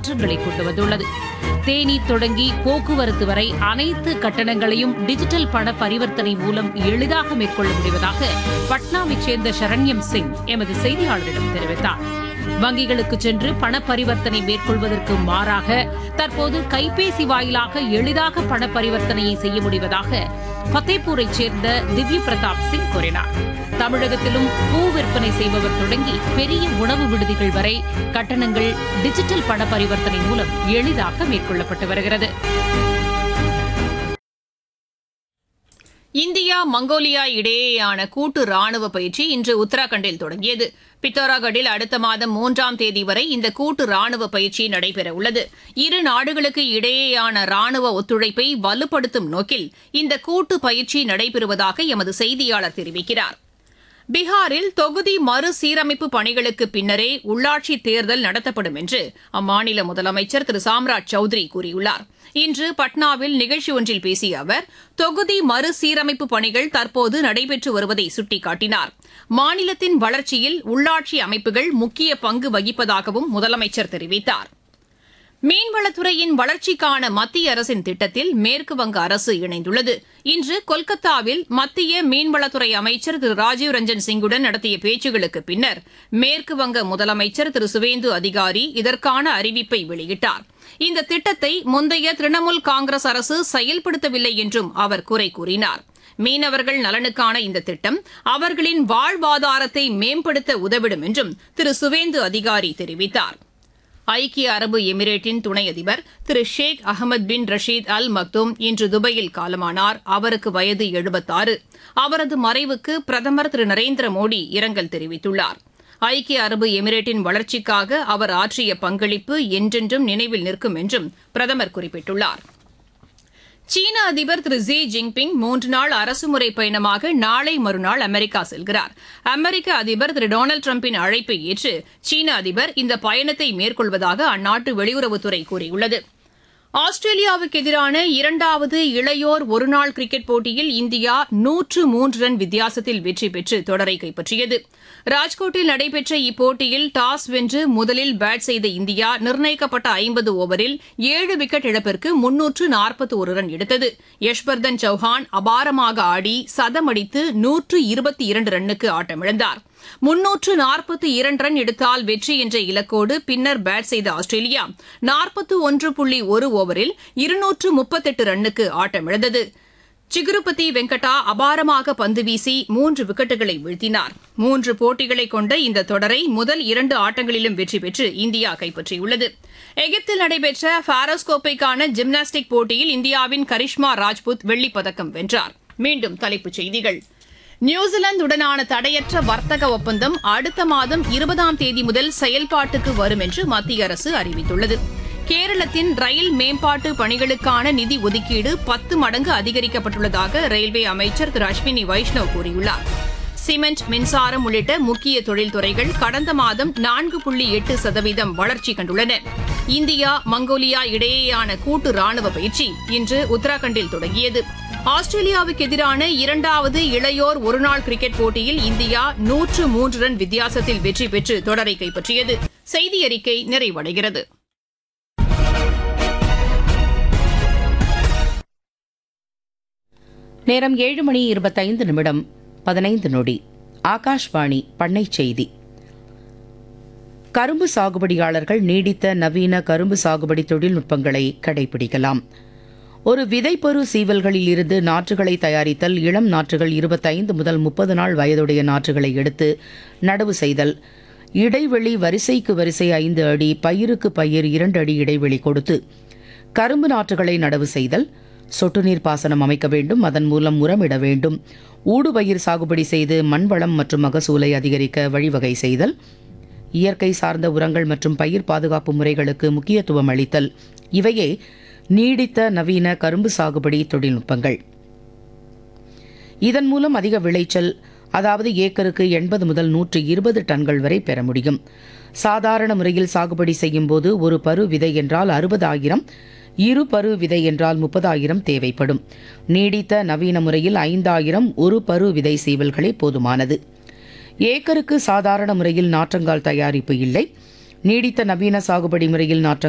மாற்றங்களை கொண்டு வந்துள்ளது தேனி தொடங்கி போக்குவரத்து வரை அனைத்து கட்டணங்களையும் டிஜிட்டல் பண பரிவர்த்தனை மூலம் எளிதாக மேற்கொள்ள முடிவதாக பட்னாவைச் சேர்ந்த சரண்யம் சிங் எமது செய்தியாளரிடம் தெரிவித்தார் வங்கிகளுக்கு சென்று பண பரிவர்த்தனை மேற்கொள்வதற்கு மாறாக தற்போது கைபேசி வாயிலாக எளிதாக பண பரிவர்த்தனையை செய்ய முடிவதாக ஃபத்தேபூரைச் சேர்ந்த திவ்ய பிரதாப் சிங் கூறினார் தமிழகத்திலும் பூ விற்பனை செய்பவர் தொடங்கி பெரிய உணவு விடுதிகள் வரை கட்டணங்கள் டிஜிட்டல் பண பரிவர்த்தனை மூலம் எளிதாக மேற்கொள்ளப்பட்டு வருகிறது இந்தியா மங்கோலியா இடையேயான கூட்டு ராணுவ பயிற்சி இன்று உத்தராகண்டில் தொடங்கியது பித்தோராகடில் அடுத்த மாதம் மூன்றாம் தேதி வரை இந்த கூட்டு ராணுவ பயிற்சி நடைபெற உள்ளது இரு நாடுகளுக்கு இடையேயான ராணுவ ஒத்துழைப்பை வலுப்படுத்தும் நோக்கில் இந்த கூட்டு பயிற்சி நடைபெறுவதாக எமது செய்தியாளர் தெரிவிக்கிறார் பீகாரில் தொகுதி மறுசீரமைப்பு பணிகளுக்கு பின்னரே உள்ளாட்சி தேர்தல் நடத்தப்படும் என்று அம்மாநில முதலமைச்சர் திரு சாம்ராஜ் சௌத்ரி கூறியுள்ளார் இன்று பட்னாவில் நிகழ்ச்சி ஒன்றில் பேசிய அவர் தொகுதி மறுசீரமைப்பு பணிகள் தற்போது நடைபெற்று வருவதை சுட்டிக்காட்டினார் மாநிலத்தின் வளர்ச்சியில் உள்ளாட்சி அமைப்புகள் முக்கிய பங்கு வகிப்பதாகவும் முதலமைச்சர் தெரிவித்தார் மீன்வளத்துறையின் வளர்ச்சிக்கான மத்திய அரசின் திட்டத்தில் மேற்குவங்க அரசு இணைந்துள்ளது இன்று கொல்கத்தாவில் மத்திய மீன்வளத்துறை அமைச்சர் திரு ராஜீவ் ரஞ்சன் சிங்குடன் நடத்திய பேச்சுகளுக்கு பின்னர் மேற்குவங்க முதலமைச்சர் திரு சுவேந்து அதிகாரி இதற்கான அறிவிப்பை வெளியிட்டார் இந்த திட்டத்தை முந்தைய திரிணாமுல் காங்கிரஸ் அரசு செயல்படுத்தவில்லை என்றும் அவர் குறை கூறினார் மீனவர்கள் நலனுக்கான இந்த திட்டம் அவர்களின் வாழ்வாதாரத்தை மேம்படுத்த உதவிடும் என்றும் திரு சுவேந்து அதிகாரி தெரிவித்தார் ஐக்கிய அரபு எமிரேட்டின் துணை அதிபர் திரு ஷேக் அகமது பின் ரஷீத் அல் மக்தூம் இன்று துபாயில் காலமானார் அவருக்கு வயது எழுபத்தாறு அவரது மறைவுக்கு பிரதமர் திரு நரேந்திர மோடி இரங்கல் தெரிவித்துள்ளார் ஐக்கிய அரபு எமிரேட்டின் வளர்ச்சிக்காக அவர் ஆற்றிய பங்களிப்பு என்றென்றும் நினைவில் நிற்கும் என்றும் பிரதமர் குறிப்பிட்டுள்ளார் சீன அதிபர் திரு ஜி ஜின்பிங் மூன்று நாள் அரசுமுறை பயணமாக நாளை மறுநாள் அமெரிக்கா செல்கிறார் அமெரிக்க அதிபர் திரு டொனால்டு டிரம்பின் அழைப்பை ஏற்று சீன அதிபர் இந்த பயணத்தை மேற்கொள்வதாக அந்நாட்டு வெளியுறவுத்துறை கூறியுள்ளது ஆஸ்திரேலியாவுக்கு எதிரான இரண்டாவது இளையோர் ஒருநாள் கிரிக்கெட் போட்டியில் இந்தியா நூற்று மூன்று ரன் வித்தியாசத்தில் வெற்றி பெற்று தொடரை கைப்பற்றியது ராஜ்கோட்டில் நடைபெற்ற இப்போட்டியில் டாஸ் வென்று முதலில் பேட் செய்த இந்தியா நிர்ணயிக்கப்பட்ட ஐம்பது ஓவரில் ஏழு விக்கெட் இழப்பிற்கு முன்னூற்று நாற்பத்தி ஒரு ரன் எடுத்தது யஷ்வர்தன் சௌஹான் அபாரமாக ஆடி சதமடித்து நூற்று இருபத்தி இரண்டு ரன்னுக்கு ஆட்டமிழந்தார் முன்னூற்று நாற்பத்தி இரண்டு ரன் எடுத்தால் வெற்றி என்ற இலக்கோடு பின்னர் பேட் செய்த ஆஸ்திரேலியா நாற்பத்து ஒன்று புள்ளி ஒரு ஓவரில் இருநூற்று முப்பத்தெட்டு ரன்னுக்கு ஆட்டமிழந்தது சிகுருபதி வெங்கடா அபாரமாக பந்து வீசி மூன்று விக்கெட்டுகளை வீழ்த்தினார் மூன்று போட்டிகளை கொண்ட இந்த தொடரை முதல் இரண்டு ஆட்டங்களிலும் வெற்றி பெற்று இந்தியா கைப்பற்றியுள்ளது எகிப்தில் நடைபெற்ற பாரஸ் கோப்பைக்கான ஜிம்னாஸ்டிக் போட்டியில் இந்தியாவின் கரிஷ்மா ராஜ்புத் வெள்ளிப் பதக்கம் வென்றார் மீண்டும் தலைப்புச் செய்திகள் நியூசிலாந்துடனான தடையற்ற வர்த்தக ஒப்பந்தம் அடுத்த மாதம் இருபதாம் தேதி முதல் செயல்பாட்டுக்கு வரும் என்று மத்திய அரசு அறிவித்துள்ளது கேரளத்தின் ரயில் மேம்பாட்டு பணிகளுக்கான நிதி ஒதுக்கீடு பத்து மடங்கு அதிகரிக்கப்பட்டுள்ளதாக ரயில்வே அமைச்சர் திரு அஸ்வினி வைஷ்ணவ் கூறியுள்ளார் சிமெண்ட் மின்சாரம் உள்ளிட்ட முக்கிய தொழில்துறைகள் கடந்த மாதம் நான்கு புள்ளி எட்டு சதவீதம் வளர்ச்சி கண்டுள்ளன இந்தியா மங்கோலியா இடையேயான கூட்டு ராணுவ பயிற்சி இன்று உத்தராகண்டில் தொடங்கியது ஆஸ்திரேலியாவுக்கு எதிரான இரண்டாவது இளையோர் ஒருநாள் கிரிக்கெட் போட்டியில் இந்தியா நூற்று மூன்று ரன் வித்தியாசத்தில் வெற்றி பெற்று தொடரை கைப்பற்றியது செய்தி அறிக்கை நிறைவடைகிறது நேரம் ஏழு மணி இருபத்தைந்து நிமிடம் பதினைந்து நொடி ஆகாஷ்வாணி பண்ணை செய்தி கரும்பு சாகுபடியாளர்கள் நீடித்த நவீன கரும்பு சாகுபடி தொழில்நுட்பங்களை கடைபிடிக்கலாம் ஒரு விதைப்பரு சீவல்களில் இருந்து நாற்றுகளை தயாரித்தல் இளம் நாற்றுகள் இருபத்தைந்து முதல் முப்பது நாள் வயதுடைய நாற்றுகளை எடுத்து நடவு செய்தல் இடைவெளி வரிசைக்கு வரிசை ஐந்து அடி பயிருக்கு பயிர் இரண்டு அடி இடைவெளி கொடுத்து கரும்பு நாற்றுகளை நடவு செய்தல் சொட்டு நீர் பாசனம் அமைக்க வேண்டும் அதன் மூலம் உரமிட வேண்டும் ஊடுபயிர் சாகுபடி செய்து மண்வளம் மற்றும் மகசூலை அதிகரிக்க வழிவகை செய்தல் இயற்கை சார்ந்த உரங்கள் மற்றும் பயிர் பாதுகாப்பு முறைகளுக்கு முக்கியத்துவம் அளித்தல் இவையே நீடித்த நவீன கரும்பு சாகுபடி தொழில்நுட்பங்கள் இதன் மூலம் அதிக விளைச்சல் அதாவது ஏக்கருக்கு எண்பது முதல் நூற்று இருபது டன்கள் வரை பெற முடியும் சாதாரண முறையில் சாகுபடி செய்யும் போது ஒரு பரு விதை என்றால் அறுபதாயிரம் இரு பரு விதை என்றால் முப்பதாயிரம் தேவைப்படும் நீடித்த நவீன முறையில் ஐந்தாயிரம் ஒரு பரு விதை சீவல்களே போதுமானது ஏக்கருக்கு சாதாரண முறையில் நாற்றங்கால் தயாரிப்பு இல்லை நீடித்த நவீன சாகுபடி முறையில் நாற்றங்கால்